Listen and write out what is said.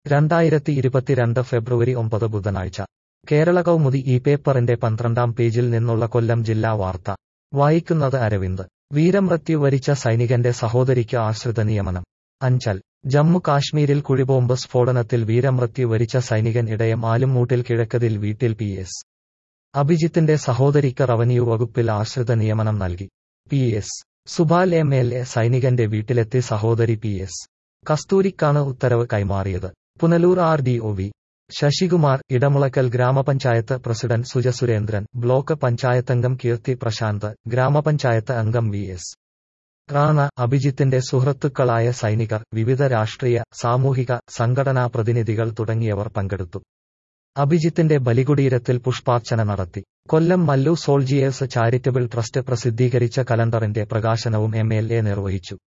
രണ്ടായിരത്തി ഇരുപത്തിരണ്ട് ഫെബ്രുവരി ഒമ്പത് ബുധനാഴ്ച കേരള കൗമുദി ഈ പേപ്പറിന്റെ പന്ത്രണ്ടാം പേജിൽ നിന്നുള്ള കൊല്ലം ജില്ലാ വാർത്ത വായിക്കുന്നത് അരവിന്ദ് വീരമൃത്യു വരിച്ച സൈനികന്റെ സഹോദരിക്ക് ആശ്രിത നിയമനം അഞ്ചൽ ജമ്മു കാശ്മീരിൽ കുഴിബോംബ് സ്ഫോടനത്തിൽ വീരമൃത്യു വരിച്ച സൈനികൻ ഇടയം ആലുംമൂട്ടിൽ കിഴക്കതിൽ വീട്ടിൽ പി എസ് അഭിജിത്തിന്റെ സഹോദരിക്ക് റവന്യൂ വകുപ്പിൽ ആശ്രിത നിയമനം നൽകി P S Subal M L A സൈനികന്റെ വീട്ടിലെത്തി സഹോദരി പി എസ് കസ്തൂരിക്കാണ് ഉത്തരവ് കൈമാറിയത് Punalur R D O V Sasikumar Edamulakkal ഗ്രാമപഞ്ചായത്ത് പ്രസിഡന്റ് സുജ സുരേന്ദ്രൻ ബ്ലോക്ക് പഞ്ചായത്തംഗം കീർത്തി പ്രശാന്ത് ഗ്രാമപഞ്ചായത്ത് അംഗം വി എസ് റാണ അഭിജിത്തിന്റെ സുഹൃത്തുക്കളായ സൈനികർ വിവിധ രാഷ്ട്രീയ സാമൂഹിക സംഘടനാ പ്രതിനിധികൾ തുടങ്ങിയവർ പങ്കെടുത്തു അഭിജിത്തിന്റെ ബലികുടീരത്തിൽ പുഷ്പാർച്ചന നടത്തി Kollam Mallu soldiers charitable trust പ്രസിദ്ധീകരിച്ച കലണ്ടറിന്റെ പ്രകാശനവും എം എൽ എ നിർവഹിച്ചു